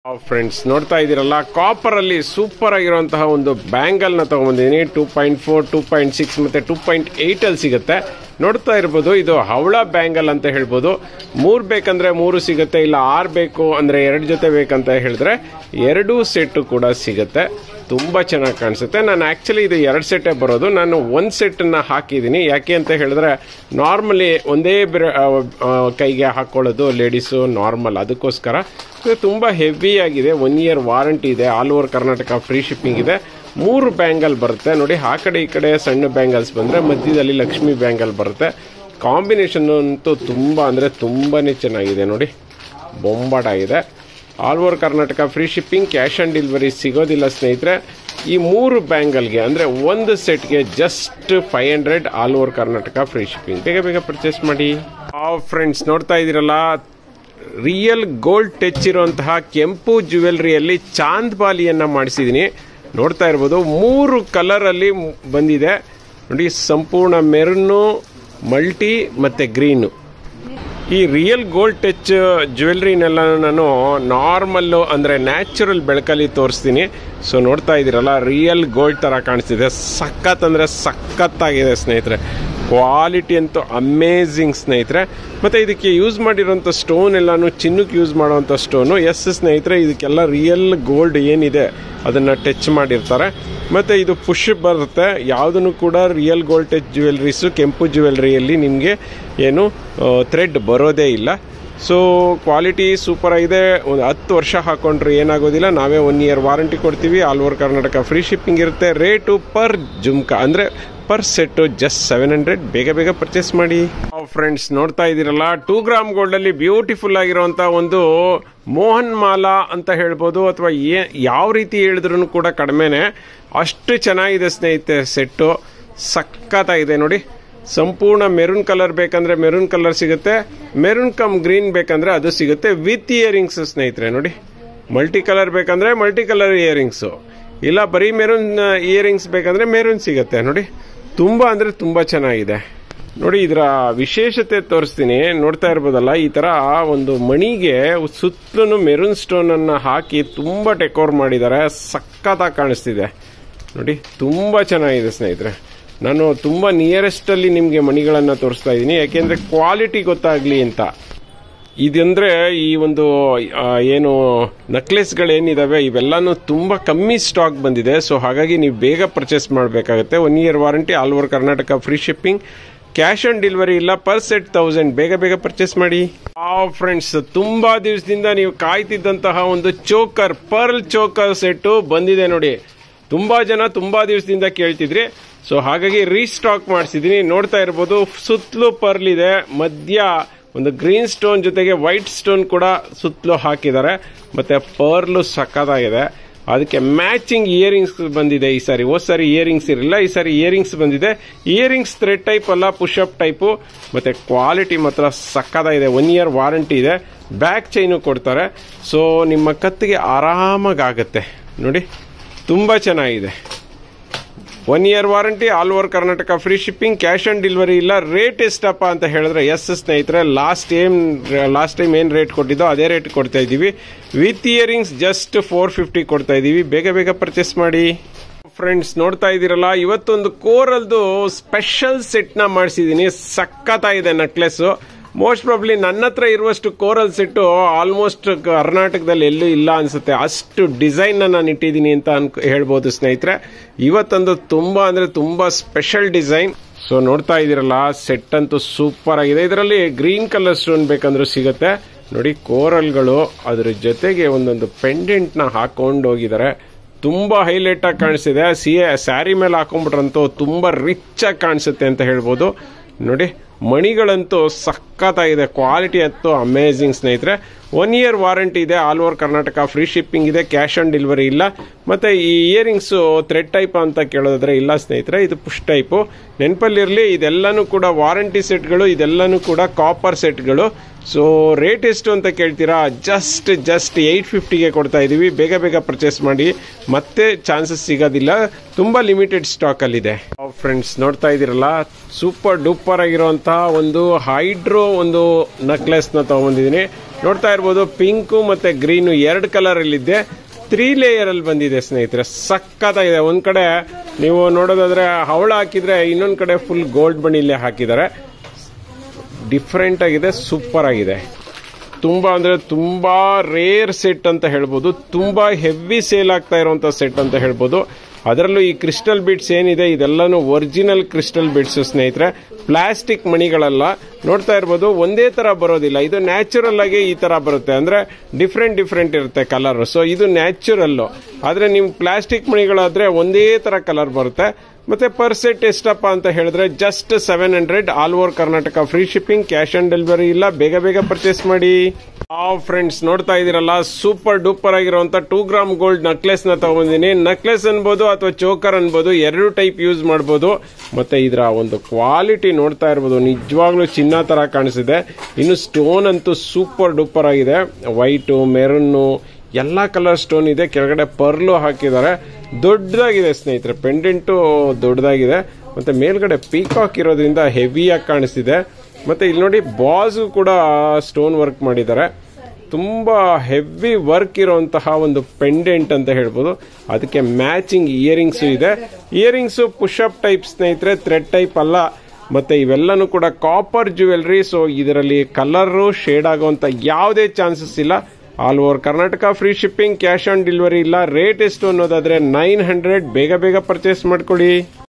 friends ನೋಡ್ತಾ ಇದ್ದೀರಲ್ಲ copper ಅಲ್ಲಿ ಸೂಪರ್ ಆಗಿರುವಂತಹ ಒಂದು ಬ್ಯಾಂಗಲ್ ನ ತಗೊಂಬಂದಿದ್ದೀನಿ two point four two point six ಮತ್ತೆ ಟೂ ಪಾಯಿಂಟ್ ಏಟ್ ಅಲ್ಲಿ ಸಿಗುತ್ತೆ ನೋಡ್ತಾ ಇರ್ಬೋದು ಇದು ಹವಳ ಬ್ಯಾಂಗಲ್ ಅಂತ ಹೇಳ್ಬೋದು ಮೂರ್ ಬೇಕಂದ್ರೆ ಮೂರು ಸಿಗುತ್ತೆ ಇಲ್ಲ ಆರ್ ಬೇಕು ಅಂದ್ರೆ ಎರಡು ಜೊತೆ ಬೇಕಂತ ಹೇಳಿದ್ರೆ ಎರಡೂ ಸೆಟ್ ಕೂಡ ಸಿಗುತ್ತೆ ತುಂಬ ಚೆನ್ನಾಗಿ ಕಾಣಿಸುತ್ತೆ ನಾನು ಆ್ಯಕ್ಚುಲಿ ಇದು ಎರಡು ಸೆಟ್ಟೇ ಬರೋದು ನಾನು ಒಂದು ಸೆಟ್ಟನ್ನು ಹಾಕಿದ್ದೀನಿ ಯಾಕೆ ಅಂತ ಹೇಳಿದ್ರೆ ನಾರ್ಮಲಿ ಒಂದೇ ಬೆರ ಆ, ಆ, ಕೈಗೆ ಹಾಕ್ಕೊಳ್ಳೋದು ಲೇಡೀಸು ನಾರ್ಮಲ್ ಅದಕ್ಕೋಸ್ಕರ ಇದು ತುಂಬ ಹೆವಿ ಆಗಿದೆ ಒನ್ ಇಯರ್ ವಾರಂಟಿ ಇದೆ all over Karnataka free shipping ಇದೆ ಮೂರು ಬ್ಯಾಂಗಲ್ ಬರುತ್ತೆ ನೋಡಿ ಆ ಕಡೆ ಈ ಕಡೆ ಸಣ್ಣ ಬ್ಯಾಂಗಲ್ಸ್ ಬಂದರೆ ಮಧ್ಯದಲ್ಲಿ ಲಕ್ಷ್ಮಿ ಬ್ಯಾಂಗಲ್ ಬರುತ್ತೆ ಕಾಂಬಿನೇಷನ್ ಅಂತೂ ತುಂಬ ಅಂದರೆ ತುಂಬಾ ಚೆನ್ನಾಗಿದೆ ನೋಡಿ ಬೊಂಬಾಟ ಇದೆ all over Karnataka free shipping cash on delivery ಸಿಗೋದಿಲ್ಲ ಸ್ನೇಹಿತರೆ ಈ ಮೂರು ಬ್ಯಾಂಗಲ್ಗೆ ಅಂದರೆ ಒಂದು ಸೆಟ್ಗೆ just five hundred all over Karnataka free shipping ಬೇಗ ಬೇಗ ಪರ್ಚೇಸ್ ಮಾಡಿ ಫ್ರೆಂಡ್ಸ್ ನೋಡ್ತಾ ಇದ್ದೀರಲ್ಲ ರಿಯಲ್ ಗೋಲ್ಡ್ ಟಚ್ ಇರುವಂತಹ ಕೆಂಪು ಜ್ಯುವೆಲ್ರಿಯಲ್ಲಿ ಚಾಂದ್ ಬಾಲಿಯನ್ನು ಮಾಡಿಸಿದ್ದೀನಿ ನೋಡ್ತಾ ಇರ್ಬೋದು ಮೂರು ಕಲರಲ್ಲಿ ಬಂದಿದೆ ನೋಡಿ ಸಂಪೂರ್ಣ ಮೆರೂನು ಮಲ್ಟಿ ಮತ್ತು ಗ್ರೀನು ಈ ರಿಯಲ್ ಗೋಲ್ಡ್ ಟಚ್ ಜ್ಯುವೆಲ್ರಿನೆಲ್ಲ ನಾನು ನಾರ್ಮಲ್ಲು ಅಂದರೆ ನ್ಯಾಚುರಲ್ ಬೆಳಕಲ್ಲಿ ತೋರಿಸ್ತೀನಿ ಸೊ ನೋಡ್ತಾ ಇದ್ದೀರಲ್ಲ ರಿಯಲ್ ಗೋಲ್ಡ್ ಥರ ಕಾಣಿಸ್ತಿದೆ ಸಖತ್ ಅಂದರೆ ಸಖತ್ತಾಗಿದೆ ಸ್ನೇಹಿತರೆ ಕ್ವಾಲಿಟಿ ಅಂತೂ ಅಮೇಝಿಂಗ್ ಸ್ನೇಹಿತರೆ ಮತ್ತು ಇದಕ್ಕೆ ಯೂಸ್ ಮಾಡಿರೋಂಥ ಸ್ಟೋನ್ ಎಲ್ಲಾನು ಚಿನ್ನಕ್ಕೆ ಯೂಸ್ ಮಾಡೋವಂಥ ಸ್ಟೋನು ಎಸ್ ಸ್ನೇಹಿತರೆ ಇದಕ್ಕೆಲ್ಲ ರಿಯಲ್ ಗೋಲ್ಡ್ ಏನಿದೆ ಅದನ್ನು ಟಚ್ ಮಾಡಿರ್ತಾರೆ ಮತ್ತು ಇದು ಪುಷ್ ಬರುತ್ತೆ ಯಾವುದನ್ನು ಕೂಡ ರಿಯಲ್ ಗೋಲ್ಡ್ ಟಚ್ ಜ್ಯುವೆಲ್ರೀಸು ಕೆಂಪು ಜ್ಯುವೆಲ್ರಿಯಲ್ಲಿ ನಿಮಗೆ ಏನು ಥ್ರೆಡ್ ಬರೋದೇ ಇಲ್ಲ ಸೊ ಕ್ವಾಲಿಟಿ ಸೂಪರ್ ಆಗಿದೆ ಒಂದು ಹತ್ತು ವರ್ಷ ಹಾಕೊಂಡ್ರೆ ಏನಾಗೋದಿಲ್ಲ ನಾವೇ ಒನ್ ಇಯರ್ ವಾರಂಟಿ ಕೊಡ್ತೀವಿ all over Karnataka free shipping ಇರುತ್ತೆ ರೇಟು ಪರ್ ಜುಮ್ಕಾ ಅಂದರೆ per set just seven hundred ಬೇಗ ಬೇಗ ಪರ್ಚೇಸ್ ಮಾಡಿ ಫ್ರೆಂಡ್ಸ್ ನೋಡ್ತಾ ಇದ್ದೀರಲ್ಲ ಟೂ ಗ್ರಾಮ್ ಗೋಲ್ಡ್ ಅಲ್ಲಿ ಬ್ಯೂಟಿಫುಲ್ ಆಗಿರುವಂತ ಒಂದು ಮೋಹನ್ ಮಾಲಾ ಅಂತ ಹೇಳ್ಬೋದು ಅಥವಾ ಏ ಯಾವ ರೀತಿ ಹೇಳಿದ್ರು ಕೂಡ ಕಡಿಮೆನೆ ಅಷ್ಟು ಚೆನ್ನಾಗಿದೆ ಸ್ನೇಹಿತೆ ಸೆಟ್ಟು ಸಖತ್ತಾಗಿದೆ ನೋಡಿ ಸಂಪೂರ್ಣ ಮೆರೂನ್ ಕಲರ್ ಬೇಕಂದ್ರೆ ಮೆರೂನ್ ಕಲರ್ ಸಿಗುತ್ತೆ ಮೆರೂನ್ ಕಮ್ ಗ್ರೀನ್ ಬೇಕಂದ್ರೆ ಅದು ಸಿಗುತ್ತೆ ವಿತ್ ಇಯರಿಂಗ್ಸ್ ಸ್ನೇಹಿತರೆ ನೋಡಿ ಮಲ್ಟಿ ಕಲರ್ ಬೇಕಂದ್ರೆ ಮಲ್ಟಿ ಕಲರ್ ಇಯರಿಂಗ್ಸು ಇಲ್ಲ ಬರೀ ಮೆರೂನ್ ಇಯರಿಂಗ್ಸ್ ಬೇಕಂದ್ರೆ ಮೆರೂನ್ ಸಿಗುತ್ತೆ ನೋಡಿ ತುಂಬ ಅಂದ್ರೆ ತುಂಬ ಚೆನ್ನಾಗಿದೆ ನೋಡಿ ಇದರ ವಿಶೇಷತೆ ತೋರಿಸ್ತೀನಿ ನೋಡ್ತಾ ಇರ್ಬೋದಲ್ಲ ಈ ತರ ಒಂದು ಮಣಿಗೆ ಸುತ್ತಲೂ ಮೆರೂನ್ ಸ್ಟೋನ್ ಅನ್ನ ಹಾಕಿ ತುಂಬಾ ಡೆಕೋರ್ ಮಾಡಿದ್ದಾರೆ ಸಖತ್ತಾಗಿ ಕಾಣಿಸ್ತಿದೆ ನೋಡಿ ತುಂಬಾ ಚೆನ್ನಾಗಿದೆ ಸ್ನೇಹಿತರೆ ನಾನು ತುಂಬಾ ನಿಯರೆಸ್ಟ್ ಅಲ್ಲಿ ನಿಮಗೆ ಮಣಿಗಳನ್ನ ತೋರಿಸ್ತಾ ಇದ್ದೀನಿ ಯಾಕೆಂದ್ರೆ ಕ್ವಾಲಿಟಿ ಗೊತ್ತಾಗ್ಲಿ ಅಂತ ಇದಂದ್ರೆ ಈ ಒಂದು ಆ, ಏನು ನಕ್ಲೆಸ್ಗಳೇನಿದಾವೆ ಇವೆಲ್ಲಾನು ತುಂಬಾ ಕಮ್ಮಿ ಸ್ಟಾಕ್ ಬಂದಿದೆ ಸೊ ಹಾಗಾಗಿ ನೀವು ಬೇಗ ಪರ್ಚೇಸ್ ಮಾಡಬೇಕಾಗುತ್ತೆ one year warranty all over Karnataka free shipping cash on delivery ಇಲ್ಲ ಪರ್ ಸೆಟ್ ತೌಸಂಡ್ ಬೇಗ ಬೇಗ ಪರ್ಚೇಸ್ ಮಾಡಿ ಆ ಫ್ರೆಂಡ್ಸ್ ತುಂಬಾ ದಿವಸದಿಂದ ನೀವು ಕಾಯ್ತಿದ್ದಂತಹ ಒಂದು ಚೋಕರ್ ಪರ್ಲ್ ಚೋಕರ್ ಸೆಟ್ ಬಂದಿದೆ ನೋಡಿ ತುಂಬಾ ಜನ ತುಂಬಾ ದಿವಸದಿಂದ ಕೇಳ್ತಿದ್ರಿ ಸೊ ಹಾಗಾಗಿ ರೀಸ್ಟಾಕ್ ಮಾಡಿಸಿದೀನಿ ನೋಡ್ತಾ ಇರ್ಬೋದು ಸುತ್ತಲೂ ಪರ್ಲ್ ಇದೆ ಮಧ್ಯ ಒಂದು ಗ್ರೀನ್ ಸ್ಟೋನ್ ಜೊತೆಗೆ ವೈಟ್ ಸ್ಟೋನ್ ಕೂಡ ಸುತ್ತಲೂ ಹಾಕಿದ್ದಾರೆ ಮತ್ತೆ ಪರ್ಲು ಸಕ್ಕತ್ತಾಗಿದೆ ಅದಕ್ಕೆ ಮ್ಯಾಚಿಂಗ್ ಇಯರಿಂಗ್ಸ್ ಬಂದಿದೆ ಈ ಸಾರಿ ಹೋದ್ ಸಾರಿ ಇಯರಿಂಗ್ಸ್ ಇರಲಿಲ್ಲ ಈ ಸಾರಿ ಇಯರಿಂಗ್ಸ್ ಬಂದಿದೆ ಇಯರಿಂಗ್ಸ್ ಥ್ರೆಡ್ ಟೈಪ್ ಅಲ್ಲ ಪುಷ್ ಅಪ್ ಟೈಪು ಮತ್ತೆ ಕ್ವಾಲಿಟಿ ಮಾತ್ರ ಸಕ್ಕತ್ತಾಗಿದೆ ಒನ್ ಇಯರ್ ವಾರಂಟಿ ಇದೆ ಬ್ಯಾಕ್ ಚೈನು ಕೊಡ್ತಾರೆ ಸೊ ನಿಮ್ಮ ಕತ್ತಿಗೆ ಆರಾಮಾಗಿ ಆಗುತ್ತೆ ನೋಡಿ ತುಂಬ ಚೆನ್ನಾಗಿದೆ one year warranty all over Karnataka free shipping cash on delivery ಇಲ್ಲ ರೇಟ್ ಎಷ್ಟಪ್ಪ ಅಂತ ಹೇಳಿದ್ರೆ ಎಸ್ ಸ್ನೇಹಿತರೆ ಲಾಸ್ಟ್ ಏಮ್ ಲಾಸ್ಟ್ ಟೈಮ್ ಏನು ರೇಟ್ ಕೊಟ್ಟಿದ್ದೋ ಅದೇ ರೇಟ್ ಕೊಡ್ತಾ ಇದ್ದೀವಿ with earrings just four fifty ಕೊಡ್ತಾ ಇದ್ದೀವಿ ಬೇಗ ಬೇಗ ಪರ್ಚೇಸ್ ಮಾಡಿ ಫ್ರೆಂಡ್ಸ್ ನೋಡ್ತಾ ಇದ್ದೀರಲ್ಲ ಇವತ್ತೊಂದು ಕೋರಲ್ದು ಸ್ಪೆಷಲ್ ಸೆಟ್ನ ಮಾಡಿಸಿದ್ದೀನಿ ಸಖತ್ತಾಗಿದೆ ನೆಕ್ಲೆಸ್ ಮೋಸ್ಟ್ ಪ್ರಾಬ್ಲಿ ನನ್ನ ಹತ್ರ ಇರುವಷ್ಟು ಕೋರಲ್ ಸೆಟ್ಟು ಆಲ್ಮೋಸ್ಟ್ ಕರ್ನಾಟಕದಲ್ಲಿ ಎಲ್ಲೂ ಇಲ್ಲ ಅನ್ಸುತ್ತೆ ಅಷ್ಟು ಡಿಸೈನ್ ನಾನು ಇಟ್ಟಿದ್ದೀನಿ ಅಂತ ಅನ್ಕ ಹೇಳ್ಬೋದು ಸ್ನೇಹಿತರೆ ಇವತ್ತೊಂದು ತುಂಬಾ ಅಂದ್ರೆ ತುಂಬಾ ಸ್ಪೆಷಲ್ ಡಿಸೈನ್ ಸೊ ನೋಡ್ತಾ ಇದ್ದೀರಲ್ಲ ಸೆಟ್ ಅಂತೂ ಸೂಪರ್ ಆಗಿದೆ ಇದರಲ್ಲಿ ಗ್ರೀನ್ ಕಲರ್ ಸ್ಟೋನ್ ಬೇಕಂದ್ರೂ ಸಿಗುತ್ತೆ ನೋಡಿ ಕೋರಲ್ಗಳು ಅದ್ರ ಜೊತೆಗೆ ಒಂದೊಂದು ಪೆಂಡೆಂಟ್ ನ ಹಾಕೊಂಡು ಹೋಗಿದ್ದಾರೆ ತುಂಬಾ ಹೈಲೈಟ್ ಆಗಿ ಕಾಣಿಸ್ತಿದೆ ಸಿ ಸ್ಯಾರಿ ಮೇಲೆ ಹಾಕೊಂಡ್ಬಿಟ್ರಂತೂ ತುಂಬಾ ರಿಚ್ ಆಗಿ ಕಾಣಿಸುತ್ತೆ ಅಂತ ಹೇಳ್ಬೋದು ನೋಡಿ ಮಣಿಗಳಂತೂ ಸಖತ್ತಾಗಿದೆ ಕ್ವಾಲಿಟಿ ಅಂತೂ ಅಮೇಝಿಂಗ್ ಸ್ನೇಹಿತರೆ ಒನ್ ಇಯರ್ ವಾರಂಟಿ ಇದೆ all over Karnataka free shipping ಇದೆ ಕ್ಯಾಶ್ ಆನ್ ಡೆಲಿವರಿ ಇಲ್ಲ ಮತ್ತೆ ಈ ಇಯರಿಂಗ್ಸ್ ಥ್ರೆಡ್ ಟೈಪ್ ಅಂತ ಕೇಳೋದಾದ್ರೆ ಇಲ್ಲ ಸ್ನೇಹಿತರೆ ಇದು ಪುಷ್ ಟೈಪು ನೆನಪಲ್ಲಿರಲಿ ಇದೆಲ್ಲನೂ ಕೂಡ ವಾರಂಟಿ ಸೆಟ್ಗಳು ಇದೆಲ್ಲನೂ ಕೂಡ ಕಾಪರ್ ಸೆಟ್ಗಳು ಸೊ ರೇಟ್ ಎಷ್ಟು ಅಂತ ಕೇಳ್ತೀರಾ ಜಸ್ಟ್ ಜಸ್ಟ್ ಏಯ್ಟ್ ಫಿಫ್ಟಿಗೆ ಕೊಡ್ತಾ ಇದೀವಿ ಬೇಗ ಬೇಗ ಪರ್ಚೇಸ್ ಮಾಡಿ ಮತ್ತೆ ಚಾನ್ಸಸ್ ಸಿಗೋದಿಲ್ಲ ತುಂಬಾ ಲಿಮಿಟೆಡ್ ಸ್ಟಾಕ್ ಅಲ್ಲಿದೆ ಫ್ರೆಂಡ್ಸ್ ನೋಡ್ತಾ ಇದೀರಲ್ಲ ಸೂಪರ್ ಡೂಪರ್ ಆಗಿರುವಂತಹ ಒಂದು ಹೈಡ್ರೋ ಒಂದು ನೆಕ್ಲೆಸ್ ನ ತಗೊಂಡಿದ್ದೀನಿ ನೋಡ್ತಾ ಇರ್ಬೋದು ಪಿಂಕು ಮತ್ತೆ ಗ್ರೀನು ಎರಡು ಕಲರ್ ಅಲ್ಲಿದೆ ತ್ರೀ ಲೇಯರ್ ಅಲ್ಲಿ ಬಂದಿದೆ ಸ್ನೇಹಿತರೆ ಸಕ್ಕತ್ತಾಗಿದೆ ಒಂದ್ ಕಡೆ ನೀವು ನೋಡೋದಾದ್ರೆ ಹವಳ ಹಾಕಿದ್ರೆ ಇನ್ನೊಂದ್ ಕಡೆ ಫುಲ್ ಗೋಲ್ಡ್ ಬಣ್ಣಿಲೆ ಹಾಕಿದ್ದಾರೆ ಡಿಫ್ರೆಂಟ್ ಆಗಿದೆ ಸೂಪರ್ ಆಗಿದೆ ತುಂಬಾ ಅಂದ್ರೆ ತುಂಬಾ ರೇರ್ ಸೆಟ್ ಅಂತ ಹೇಳ್ಬೋದು ತುಂಬಾ ಹೆವಿ ಸೇಲ್ ಆಗ್ತಾ ಇರುವಂತ ಸೆಟ್ ಅಂತ ಹೇಳ್ಬೋದು ಅದರಲ್ಲೂ ಈ ಕ್ರಿಸ್ಟಲ್ ಬಿಟ್ಸ್ ಏನಿದೆ ಇದೆಲ್ಲಾನು ಒರಿಜಿನಲ್ ಕ್ರಿಸ್ಟಲ್ ಬಿಟ್ಸ್ ಸ್ನೇಹಿತರೆ ಪ್ಲಾಸ್ಟಿಕ್ ಮಣಿಗಳಲ್ಲ ನೋಡ್ತಾ ಇರ್ಬೋದು ಒಂದೇ ತರ ಬರೋದಿಲ್ಲ ಇದು ನ್ಯಾಚುರಲ್ ಆಗಿ ಈ ತರ ಬರುತ್ತೆ ಅಂದ್ರೆ ಡಿಫ್ರೆಂಟ್ ಡಿಫ್ರೆಂಟ್ ಇರುತ್ತೆ ಕಲರ್ ಸೊ ಇದು ನ್ಯಾಚುರಲ್ ಆದ್ರೆ ನಿಮ್ ಪ್ಲಾಸ್ಟಿಕ್ ಮಣಿಗಳಾದ್ರೆ ಒಂದೇ ತರ ಕಲರ್ ಬರುತ್ತೆ ಮತ್ತೆ ಪರ್ ಸೆಟ್ ಎಷ್ಟಪ್ಪ ಅಂತ ಹೇಳಿದ್ರೆ just seven hundred all over Karnataka free shipping cash on delivery ಇಲ್ಲ ಬೇಗ ಬೇಗ ಪರ್ಚೇಸ್ ಮಾಡಿ ಆ ಫ್ರೆಂಡ್ಸ್ ನೋಡ್ತಾ ಇದೀರಲ್ಲ ಸೂಪರ್ ಡೂಪರ್ ಆಗಿರುವಂತ ಟೂ ಗ್ರಾಮ್ ಗೋಲ್ಡ್ ನೆಕ್ಲೆಸ್ ನ ತಗೊಂಡಿನಿ ನೆಕ್ಲೆಸ್ ಅನ್ಬೋದು ಅಥವಾ ಚೋಕರ್ ಅನ್ಬೋದು ಎರಡು ಟೈಪ್ ಯೂಸ್ ಮಾಡಬಹುದು ಮತ್ತೆ ಇದರ ಒಂದು ಕ್ವಾಲಿಟಿ ನೋಡ್ತಾ ಇರ್ಬೋದು ನಿಜವಾಗ್ಲೂ ಚಿನ್ನ ತರ ಕಾಣಿಸಿದೆ ಇನ್ನು ಸ್ಟೋನ್ ಅಂತೂ ಸೂಪರ್ ಡೂಪರ್ ಆಗಿದೆ ವೈಟು ಮೆರೂನು ಎಲ್ಲಾ ಕಲರ್ ಸ್ಟೋನ್ ಇದೆ ಕೆಳಗಡೆ ಪರ್ಲು ಹಾಕಿದ್ದಾರೆ ದೊಡ್ಡದಾಗಿದೆ ಸ್ನೇಹಿತರೆ ಪೆಂಡೆಂಟು ದೊಡ್ಡದಾಗಿದೆ ಮತ್ತೆ ಮೇಲ್ಗಡೆ ಪೀಕಾಕ್ ಇರೋದ್ರಿಂದ ಹೆವಿಯಾಗಿ ಕಾಣಿಸ್ತಿದೆ ಮತ್ತೆ ಇಲ್ಲಿ ನೋಡಿ ಬಾಸ್ ಕೂಡ ಸ್ಟೋನ್ ವರ್ಕ್ ಮಾಡಿದ್ದಾರೆ ತುಂಬಾ ಹೆವಿ ವರ್ಕ್ ಇರುವಂತಹ ಒಂದು ಪೆಂಡೆಂಟ್ ಅಂತ ಹೇಳ್ಬೋದು ಅದಕ್ಕೆ ಮ್ಯಾಚಿಂಗ್ ಇಯರಿಂಗ್ಸ್ ಇದೆ ಇಯರಿಂಗ್ಸ್ ಪುಷಪ್ ಟೈಪ್ ಸ್ನೇಹಿತರೆ ಥ್ರೆಡ್ ಟೈಪ್ ಅಲ್ಲ ಮತ್ತೆ ಇವೆಲ್ಲನೂ ಕೂಡ ಕಾಪರ್ ಜ್ಯುವೆಲ್ರಿ ಸೊ ಇದರಲ್ಲಿ ಕಲರ್ ಶೇಡ್ ಆಗುವಂತ ಯಾವುದೇ ಚಾನ್ಸಸ್ ಇಲ್ಲ all over Karnataka free shipping cash on delivery ಇಲ್ಲ ರೇಟ್ ಎಷ್ಟು ಅನ್ನೋದಾದ್ರೆ ನೈನ್ ಹಂಡ್ರೆಡ್ ಬೇಗ ಬೇಗ ಪರ್ಚೇಸ್ ಮಾಡ್ಕೊಳ್ಳಿ